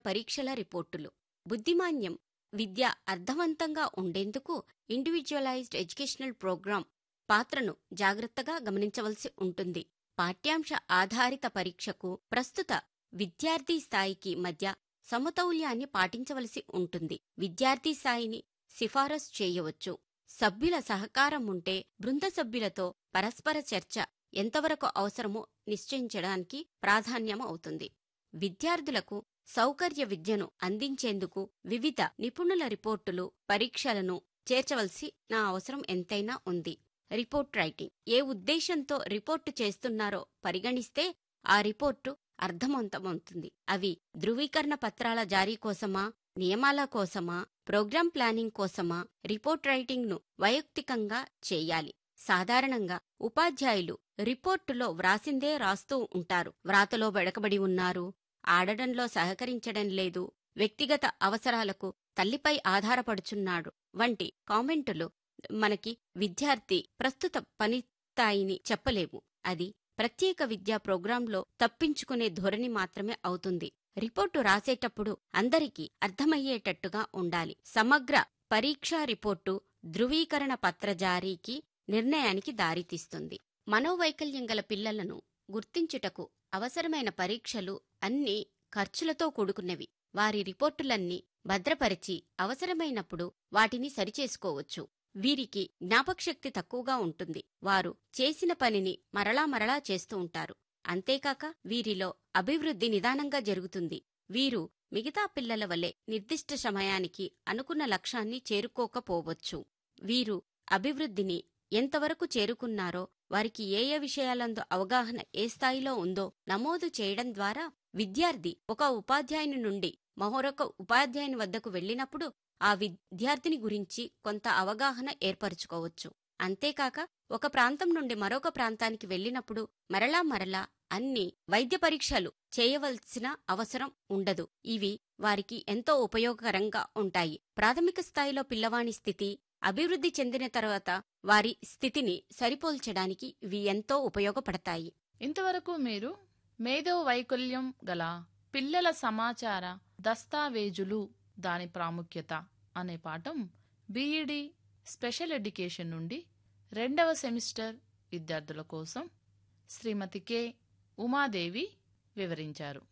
పరీక్షల రిపోర్టులు బుద్ధిమాన్యం విద్య అర్థవంతంగా ఉండేందుకు ఇండివిజువలైజ్డ్ ఎడ్యుకేషనల్ ప్రోగ్రాం పాత్రను జాగ్రత్తగా గమనించవలసి ఉంటుంది పాఠ్యాంశ ఆధారిత పరీక్షకు ప్రస్తుత విద్యార్థి స్థాయికి మధ్య సమతౌల్యాన్ని పాటించవలసి ఉంటుంది విద్యార్థి స్థాయిని సిఫారసు చేయవచ్చు సభ్యుల సహకారం ఉంటే బృంద సభ్యులతో పరస్పర చర్చ ఎంతవరకు అవసరమో నిశ్చయించడానికి ప్రాధాన్యం అవుతుంది విద్యార్థులకు సౌకర్య విద్యను అందించేందుకు వివిధ నిపుణుల రిపోర్టులు పరీక్షలను చేర్చవలసి నా అవసరం ఎంతైనా ఉంది రిపోర్ట్ రైటింగ్ ఏ ఉద్దేశంతో రిపోర్టు చేస్తున్నారో పరిగణిస్తే ఆ రిపోర్టు అర్థవంతమవుతుంది అవి ధృవీకరణ పత్రాల జారీ కోసమా నియమాల కోసమా ప్రోగ్రాం ప్లానింగ్ కోసమా రిపోర్ట్ రైటింగ్ను వైయక్తికంగా చేయాలి సాధారణంగా ఉపాధ్యాయులు రిపోర్టులో వ్రాసిందే రాస్తూ ఉంటారు వ్రాతలో వెడకబడి ఉన్నారు ఆడడంలో సహకరించడం లేదు వ్యక్తిగత అవసరాలకు తల్లిపై ఆధారపడుచున్నాడు వంటి కామెంటులు మనకి విద్యార్థి ప్రస్తుత పని స్థాయిని చెప్పలేవు అది ప్రత్యేక విద్యా ప్రోగ్రాంలో తప్పించుకునే ధోరణి మాత్రమే అవుతుంది రిపోర్టు రాసేటప్పుడు అందరికీ అర్థమయ్యేటట్టుగా ఉండాలి సమగ్ర పరీక్షా రిపోర్టు ధృవీకరణ పత్ర జారీకి నిర్ణయానికి దారితీస్తుంది మనోవైకల్యం గల పిల్లలను గుర్తించుటకు అవసరమైన పరీక్షలు అన్నీ ఖర్చులతో కూడుకున్నవి వారి రిపోర్టులన్నీ భద్రపరిచి అవసరమైనప్పుడు వాటిని సరిచేసుకోవచ్చు వీరికి జ్ఞాపకశక్తి తక్కువగా ఉంటుంది వారు చేసిన పనిని మరలా మరలా చేస్తూ ఉంటారు అంతేకాక వీరిలో అభివృద్ధి నిదానంగా జరుగుతుంది వీరు మిగతా పిల్లల వలె నిర్దిష్ట సమయానికి అనుకున్న లక్ష్యాన్ని చేరుకోకపోవచ్చు వీరు అభివృద్ధిని ఎంతవరకు చేరుకున్నారో వారికి ఏ ఏ విషయాలందు అవగాహన ఏ స్థాయిలో ఉందో నమోదు చేయడం ద్వారా విద్యార్థి ఒక ఉపాధ్యాయుని నుండి మరొక ఉపాధ్యాయుని వద్దకు వెళ్ళినప్పుడు ఆ విద్యార్థిని గురించి కొంత అవగాహన ఏర్పరచుకోవచ్చు అంతేకాక ఒక ప్రాంతం నుండి మరొక ప్రాంతానికి వెళ్ళినప్పుడు మరలా మరలా అన్ని వైద్య పరీక్షలు చేయవలసిన అవసరం ఉండదు ఇవి వారికి ఎంతో ఉపయోగకరంగా ఉంటాయి ప్రాథమిక స్థాయిలో పిల్లవాని స్థితి అభివృద్ధి చెందిన తర్వాత వారి స్థితిని సరిపోల్చడానికి ఇవి ఎంతో ఉపయోగపడతాయి ఇంతవరకు మీరు మేధో వైకల్యం గల పిల్లల సమాచార దస్తావేజులు దాని ప్రాముఖ్యత అనే పాఠం బీఈడి స్పెషల్ ఎడ్యుకేషన్ నుండి రెండవ సెమిస్టర్ విద్యార్థుల కోసం శ్రీమతి కె ఉమాదేవి వివరించారు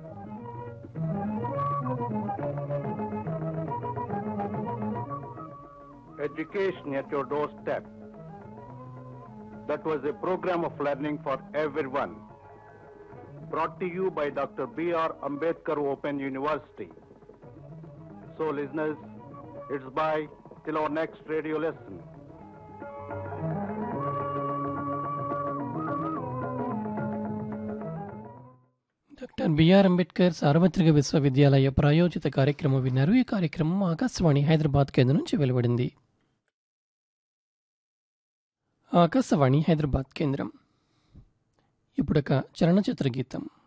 Education at your doorstep. That was a program of learning for everyone. Brought to you by Dr. B.R. Ambedkar Open University. So, listeners, it's bye till our next radio lesson. Doctor B R Ambedkar సార్వత్రిక విశ్వవిద్యాలయ ప్రాయోజిత కార్యక్రమం విన్నారు ఈ కార్యక్రమం ఆకాశవాణి హైదరాబాద్ కేంద్రం నుంచి వెలువడింది ఆకాశవాణి హైదరాబాద్ కేంద్రం ఇప్పుడొక చలనచిత్ర గీతం